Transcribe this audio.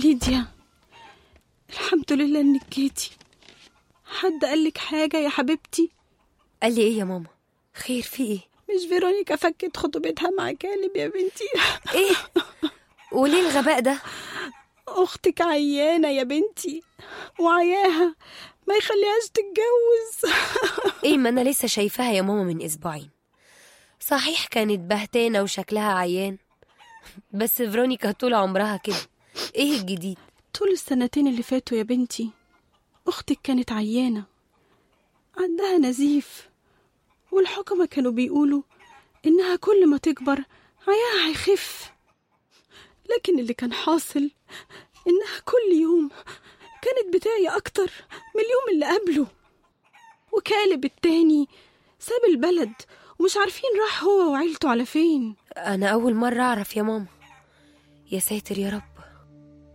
ليديا الحمد لله انك جيتي حد قالك حاجة يا حبيبتي قال لي ايه يا ماما خير في ايه مش فيرونيكا فكت خطوبتها مع كالب يا بنتي ايه وليه الغباء ده اختك عيانة يا بنتي وعياها ما يخليهاش تتجوز ايه ما انا لسه شايفاها يا ماما من اسبوعين صحيح كانت بهتانة وشكلها عيان بس فيرونيكا طول عمرها كده ايه الجديد طول السنتين اللي فاتوا يا بنتي اختك كانت عيانة عندها نزيف والحكمة كانوا بيقولوا إنها كل ما تكبر عياها هيخف لكن اللي كان حاصل إنها كل يوم كانت بتاعي أكتر من اليوم اللي قبله وكالب التاني ساب البلد ومش عارفين راح هو وعيلته على فين انا اول مرة اعرف يا ماما يا ساتر يا رب